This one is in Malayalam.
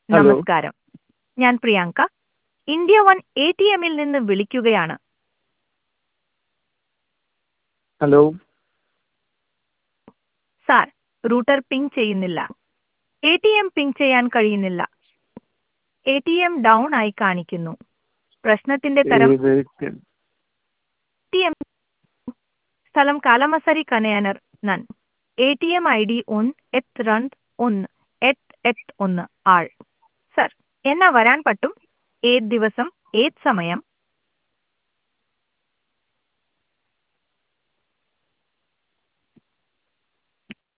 ഹലോ നമസ്കാരം ഞാൻ Priyanka India one A T എമ്മിൽ നിന്ന് വിളിക്കുകയാണ് ഹലോ സാർ റൂട്ടർ പിങ് ചെയ്യുന്നില്ല എ ടി എം പിങ് ചെയ്യാൻ കഴിയുന്നില്ല എ ടി എം ഡൗൺ ആയി കാണിക്കുന്നു പ്രശ്നത്തിന്റെ തരം ഏത് ടി എം സ്ഥലം കാലമസരി കനയാനർ നൻ A T M I D ഒന്ന് എട്ട് രണ്ട് ഒന്ന് എട്ട് എട്ട് ഒന്ന് ആൾ സർ എന്നാ വരാൻ പറ്റും ഏത് ദിവസം ഏത് സമയം